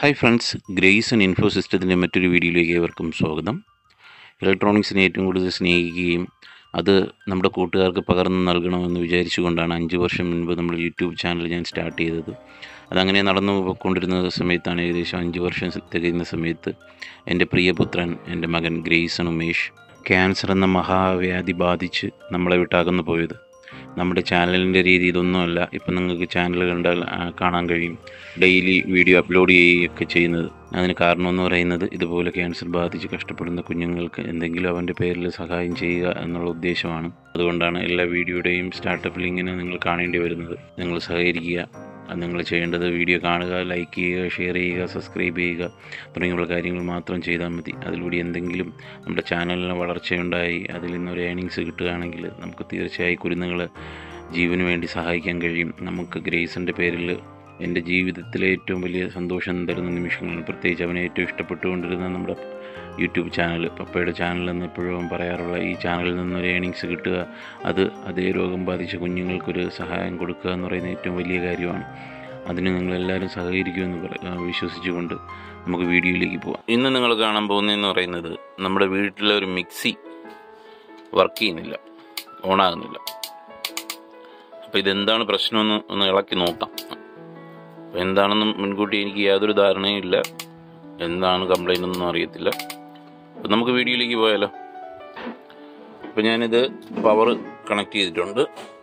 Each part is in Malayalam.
Hi friends grace and info സിസ്റ്റത്തിൻ്റെ മറ്റൊരു വീഡിയോയിലേക്ക് ഏവർക്കും സ്വാഗതം ഇലക്ട്രോണിക്സിനെ ഏറ്റവും കൂടുതൽ സ്നേഹിക്കുകയും അത് നമ്മുടെ കൂട്ടുകാർക്ക് പകർന്നു നൽകണമെന്ന് വിചാരിച്ചുകൊണ്ടാണ് അഞ്ച് വർഷം മുൻപ് നമ്മൾ യൂട്യൂബ് ചാനൽ ഞാൻ സ്റ്റാർട്ട് ചെയ്തത് അതങ്ങനെ നടന്നു പോയിക്കൊണ്ടിരുന്ന സമയത്താണ് ഏകദേശം അഞ്ച് വർഷം തികയുന്ന സമയത്ത് എൻ്റെ പ്രിയപുത്രൻ എൻ്റെ മകൻ ഗ്രേസൺ ഉമേഷ് ക്യാൻസർ എന്ന മഹാവ്യാധി ബാധിച്ച് നമ്മളെ വിട്ടകന്നു പോയത് നമ്മുടെ ചാനലിൻ്റെ രീതി ഇതൊന്നുമല്ല ഇപ്പം നിങ്ങൾക്ക് ചാനൽ കണ്ടാൽ ആ, കാണാൻ കഴിയും ഡെയിലി വീഡിയോ അപ്ലോഡ് ചെയ്യുകയൊക്കെ ചെയ്യുന്നത് അതിന് കാരണമെന്ന് പറയുന്നത് ഇതുപോലെ ക്യാൻസർ ബാധിച്ച് കഷ്ടപ്പെടുന്ന കുഞ്ഞുങ്ങൾക്ക് എന്തെങ്കിലും അവൻ്റെ പേരിൽ സഹായം ചെയ്യുക എന്നുള്ള ഉദ്ദേശമാണ് അതുകൊണ്ടാണ് എല്ലാ വീഡിയോയുടെയും സ്റ്റാർട്ടപ്പിൽ ഇങ്ങനെ നിങ്ങൾ കാണേണ്ടി വരുന്നത് നിങ്ങൾ സഹകരിക്കുക അത് നിങ്ങൾ ചെയ്യേണ്ടത് വീഡിയോ കാണുക ലൈക്ക് ചെയ്യുക ഷെയർ ചെയ്യുക സബ്സ്ക്രൈബ് ചെയ്യുക തുടങ്ങിയുള്ള കാര്യങ്ങൾ മാത്രം ചെയ്താൽ മതി അതിലൂടെ എന്തെങ്കിലും നമ്മുടെ ചാനലിന് വളർച്ചയുണ്ടായി അതിൽ നിന്നൊരു ഏണിങ്സ് കിട്ടുകയാണെങ്കിൽ നമുക്ക് തീർച്ചയായും കുരുന്നുകളെ ജീവന് വേണ്ടി സഹായിക്കാൻ കഴിയും നമുക്ക് ഗ്രേസിൻ്റെ പേരിൽ എൻ്റെ ജീവിതത്തിലെ ഏറ്റവും വലിയ സന്തോഷം തരുന്ന നിമിഷങ്ങൾ പ്രത്യേകിച്ച് അവനെ ഏറ്റവും ഇഷ്ടപ്പെട്ടുകൊണ്ടിരുന്ന നമ്മുടെ യൂട്യൂബ് ചാനൽ പപ്പയുടെ ചാനൽ എന്ന് എപ്പോഴും പറയാറുള്ള ഈ ചാനലിൽ നിന്നൊരു ഏണിങ്സ് കിട്ടുക അത് അതേ രോഗം ബാധിച്ച കുഞ്ഞുങ്ങൾക്കൊരു സഹായം കൊടുക്കുക എന്ന് പറയുന്ന ഏറ്റവും വലിയ കാര്യമാണ് അതിന് നിങ്ങളെല്ലാവരും സഹകരിക്കുമെന്ന് പറ ആ, വിശ്വസിച്ചുകൊണ്ട് നമുക്ക് വീഡിയോയിലേക്ക് പോവാം ഇന്ന് നിങ്ങൾ കാണാൻ പോകുന്നതെന്ന് പറയുന്നത് നമ്മുടെ വീട്ടിലെ ഒരു മിക്സി വർക്ക് ചെയ്യുന്നില്ല ഓണാകുന്നില്ല അപ്പോൾ ഇതെന്താണ് പ്രശ്നമെന്ന് ഒന്ന് ഇളക്കി നോക്കാം അപ്പോൾ എന്താണെന്നും മുൻകൂട്ടി എനിക്ക് യാതൊരു ധാരണയും ഇല്ല എന്താണ് കംപ്ലൈൻ്റ് ഒന്നും അറിയത്തില്ല അപ്പം നമുക്ക് വീഡിയോയിലേക്ക് പോയാലോ അപ്പം ഞാനിത് പവർ കണക്ട് ചെയ്തിട്ടുണ്ട്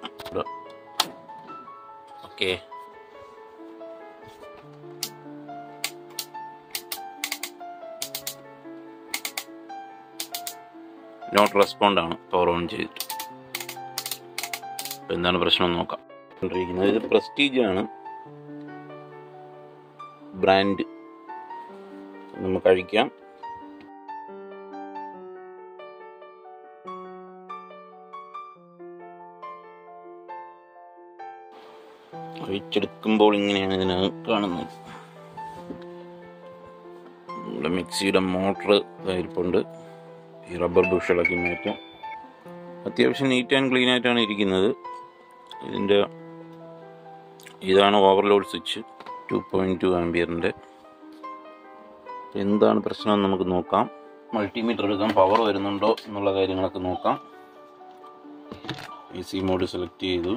ഓക്കെ നോട്ട് റെസ്പോണ്ട് ആണ് പവർ ഓൺ ചെയ്തിട്ട് അപ്പം എന്താണ് പ്രശ്നം എന്ന് നോക്കാം കൊണ്ടിരിക്കുന്നത് ഇത് പ്രസ്റ്റീജ് ആണ് ബ്രാൻഡ് നമുക്ക് കഴിക്കാം ഒഴിച്ചെടുക്കുമ്പോൾ ഇങ്ങനെയാണ് ഇതിന് കാണുന്നത് നമ്മുടെ മിക്സിയുടെ മോട്ടർ ഇരിപ്പുണ്ട് ഈ റബ്ബർ ബുഷളൊക്കെ മാറ്റാം അത്യാവശ്യം നീറ്റ് ആൻഡ് ക്ലീൻ ആയിട്ടാണ് ഇരിക്കുന്നത് ഇതിൻ്റെ ഇതാണ് overload switch two point two ആംബിയറിൻ്റെ എന്താണ് പ്രശ്നം എന്ന് നമുക്ക് നോക്കാം മൾട്ടിമീറ്റർ എടുക്കാം പവർ വരുന്നുണ്ടോ എന്നുള്ള കാര്യങ്ങളൊക്കെ നോക്കാം എ സി മോഡ് സെലക്ട് ചെയ്തു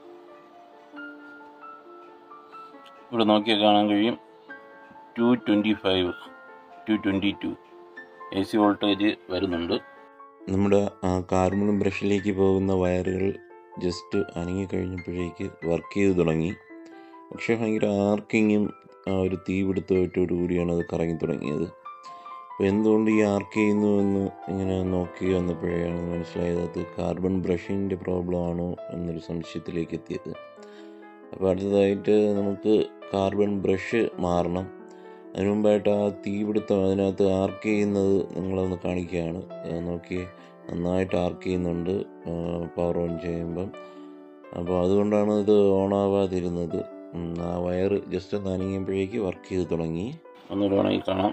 ഇവിടെ നോക്കിയാൽ കാണാൻ കഴിയും two twenty five two twenty two A C voltage വരുന്നുണ്ട് നമ്മുടെ ആ കാർബൺ ബ്രഷിലേക്ക് പോകുന്ന വയറുകൾ ജസ്റ്റ് അനങ്ങി കഴിഞ്ഞപ്പോഴേക്ക് വർക്ക് ചെയ്ത് തുടങ്ങി പക്ഷേ ഭയങ്കര ആർക്കിങ്ങും ആ ഒരു തീപിടുത്തമായിട്ടോടു കൂടിയാണ് അത് കറങ്ങി തുടങ്ങിയത് അപ്പോൾ എന്തുകൊണ്ട് ഈ ആർക്ക് ചെയ്യുന്നു എന്ന് ഇങ്ങനെ നോക്കി വന്നപ്പോഴാണ് മനസ്സിലായത് അത് കാർബൺ ബ്രഷിൻ്റെ പ്രോബ്ലം ആണോ എന്നൊരു സംശയത്തിലേക്ക് എത്തിയത് അപ്പോൾ അടുത്തതായിട്ട് നമുക്ക് കാർബൺ ബ്രഷ് മാറണം അതിന് മുമ്പായിട്ട് ആ തീപിടുത്തം അതിനകത്ത് ആർക്ക് ചെയ്യുന്നത് നിങ്ങളൊന്ന് കാണിക്കുകയാണ് ആ, നോക്കി നന്നായിട്ട് ആർക്ക് ചെയ്യുന്നുണ്ട് പവർ ഓൺ ചെയ്യുമ്പം അപ്പോൾ അതുകൊണ്ടാണ് ഇത് ഓൺ ആവാതിരുന്നത് ഉം, ആ വയർ ജസ്റ്റ് ഒന്ന് അനങ്ങിയപ്പോഴേക്ക് വർക്ക് ചെയ്ത് തുടങ്ങി ഒന്നുകൂടെ വേണമെങ്കിൽ കാണാം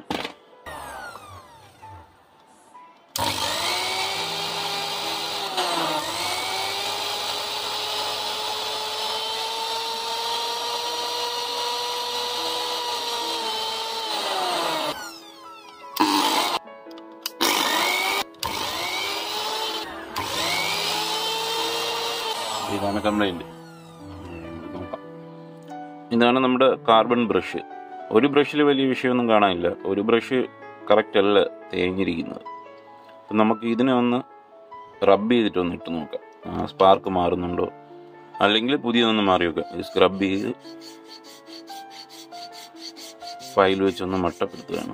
ഇതാണ് കംപ്ലൈൻറ്റ് നോക്കാം ഇതാണ് നമ്മുടെ കാർബൺ ബ്രഷ് ഒരു ബ്രഷിൽ വലിയ വിഷയമൊന്നും കാണാനില്ല ഒരു ബ്രഷ് കറക്റ്റ് അല്ല തേഞ്ഞിരിക്കുന്നത് അപ്പം നമുക്ക് ഇതിനെ ഒന്ന് റബ്ബ് ചെയ്തിട്ട് ഒന്ന് ഇട്ട് നോക്കാം സ്പാർക്ക് മാറുന്നുണ്ടോ അല്ലെങ്കിൽ പുതിയതൊന്ന് മാറി നോക്കാം ഇത് സ്ക്രബ് ചെയ്ത് ഫയൽ വെച്ചൊന്ന് മട്ടപ്പെടുത്തുകയാണ്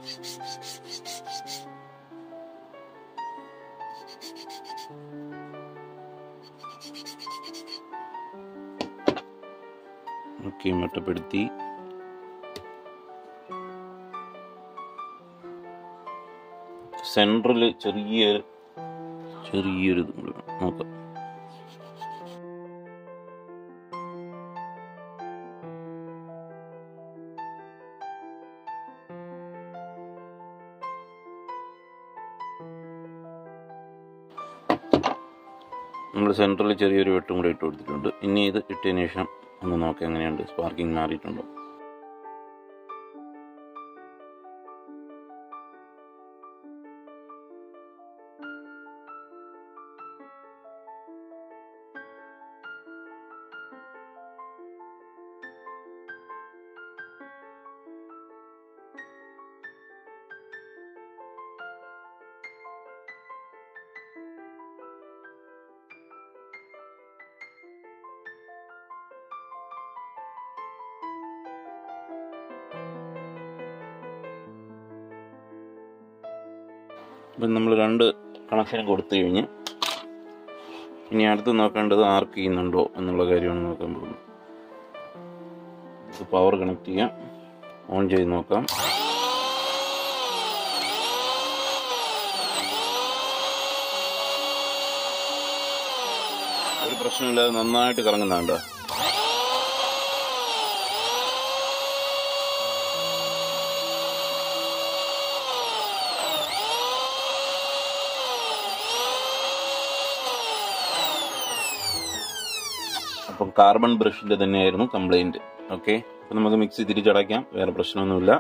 ഓക്കെ മട്ടപ്പെടുത്തി സെൻട്രൽ ചെറിയ ചെറിയൊരു ഇതും കൂടി വേണം. നോക്കാം നമ്മൾ സെൻട്രൽ ചെറിയൊരു വെട്ടും കൂടി ഇട്ട് കൊടുത്തിട്ടുണ്ട് ഇനി ഇത് ഇട്ടതിന് ശേഷം ഒന്ന് നോക്കാം എങ്ങനെയുണ്ട് സ്പാർക്കിംഗ് മാറിയിട്ടുണ്ടോ അപ്പം നമ്മൾ രണ്ട് കണക്ഷൻ കൊടുത്തു കഴിഞ്ഞ് ഇനി അടുത്ത് നോക്കേണ്ടത് ആർക്ക് ചെയ്യുന്നുണ്ടോ എന്നുള്ള കാര്യമാണ് നോക്കാൻ പോകുന്നത് ഇത് പവർ കണക്ട് ചെയ്യാം ഓൺ ചെയ്ത് നോക്കാം ഒരു പ്രശ്നമില്ലാതെ നന്നായിട്ട് കറങ്ങുന്നുണ്ടോ അപ്പം കാർബൺ ബ്രഷിന്റെ തന്നെയായിരുന്നു കംപ്ലൈന്റ് ഓക്കെ അപ്പം നമുക്ക് മിക്സി തിരിച്ചടയ്ക്കാം വേറെ പ്രശ്നമൊന്നുമില്ല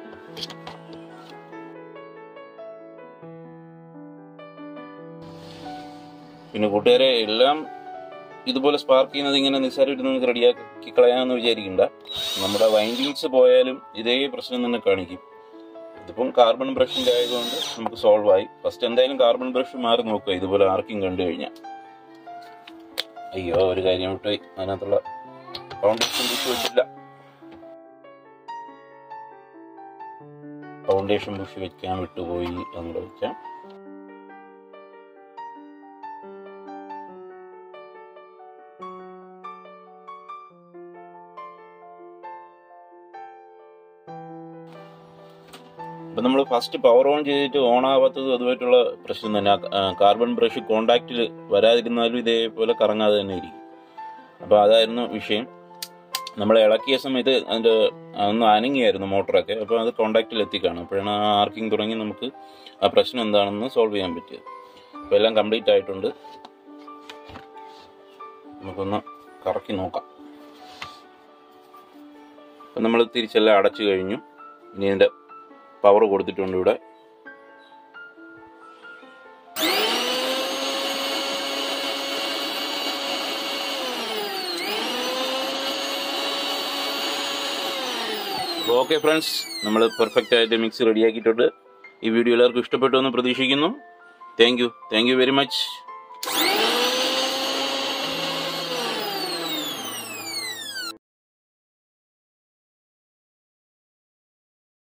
പിന്നെ കൂട്ടുകാരെ എല്ലാം ഇതുപോലെ സ്പാർക്ക് ചെയ്യുന്നത് ഇങ്ങനെ നിസ്സാരമായിട്ട് നമുക്ക് റെഡിയാക്കി കളയാമെന്ന് വിചാരിക്കണ്ട നമ്മുടെ വൈൻഡിങ്സ് പോയാലും ഇതേ പ്രശ്നം തന്നെ കാണിക്കും ഇതിപ്പം കാർബൺ ബ്രഷിന്റെ ആയതുകൊണ്ട് നമുക്ക് സോൾവ് ആയി ഫസ്റ്റ് എന്തായാലും കാർബൺ ബ്രഷ് മാറി നോക്കുക ഇതുപോലെ ആർക്കിങ് കണ്ടു കഴിഞ്ഞാൽ അയ്യോ ഒരു കാര്യം വിട്ടുപോയി അതിനകത്തുള്ള ഫൗണ്ടേഷൻ ബുഷ് വെച്ചില്ല ഫൗണ്ടേഷൻ ബുഷ് വെക്കാൻ വിട്ടുപോയി അങ്ങോട്ട് വെക്കാം അപ്പം നമ്മൾ ഫസ്റ്റ് പവർ ഓൺ ചെയ്തിട്ട് ഓൺ ആവാത്തത് അതുമായിട്ടുള്ള പ്രശ്നം തന്നെ ആ കാർബൺ ബ്രഷ് കോണ്ടാക്റ്റിൽ വരാതിരുന്നാലും ഇതേപോലെ കറങ്ങാതെ തന്നെ ഇരിക്കും അപ്പോൾ അതായിരുന്നു വിഷയം നമ്മൾ ഇളക്കിയ സമയത്ത് അതിൻ്റെ ഒന്ന് അനങ്ങിയായിരുന്നു മോട്ടറൊക്കെ അപ്പോൾ അത് കോണ്ടാക്റ്റിൽ എത്തിക്കാണ് അപ്പോഴാണ് ആ ആർക്കിംഗ് തുടങ്ങി നമുക്ക് ആ പ്രശ്നം എന്താണെന്ന് സോൾവ് ചെയ്യാൻ പറ്റിയത് അപ്പോൾ എല്ലാം കംപ്ലീറ്റ് ആയിട്ടുണ്ട് നമുക്കൊന്ന് കറക്കി നോക്കാം അപ്പം നമ്മൾ തിരിച്ചെല്ലാം അടച്ചു കഴിഞ്ഞു ഇനി ഇതിൻ്റെ പവർ കൊടുത്തിട്ടുണ്ട് ഇവിടെ ഓക്കെ ഫ്രണ്ട്സ് നമ്മൾ പെർഫെക്റ്റ് ആയിട്ട് മിക്സ് റെഡിയാക്കിയിട്ടുണ്ട് ഈ വീഡിയോ എല്ലാവർക്കും ഇഷ്ടപ്പെട്ടു എന്ന് പ്രതീക്ഷിക്കുന്നു thank you thank you very much